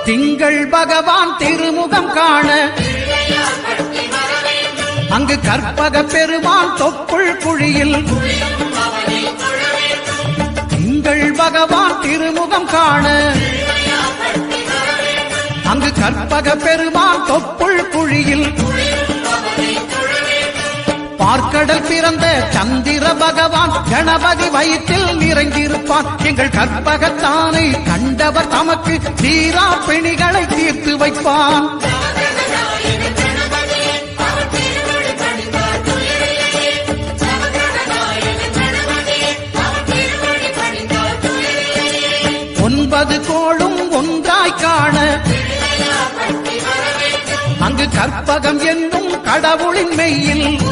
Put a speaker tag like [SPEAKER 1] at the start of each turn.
[SPEAKER 1] திங்கள் பகவான் திருமுகம் காண அங்கு கற்பக பெருமான் தொப்புள் குழியில் திங்கள் பகவான் திருமுகம் காண அங்கு கற்பக பெருமான் தொப்புள் குழியில் பார்க்கடல் பிறந்த சந்திர பகவான் கணபதி வயிற்றில் நிறைந்திருப்பான் எங்கள் கற்பகத்தானை கண்டவர் தமக்கு தீரா பிணிகளை தீர்த்து வைப்பான் ஒன்பது கோளும் ஒன்றாய் காண அங்கு கற்பகம் என்னும் கடவுளின் மெய்யில்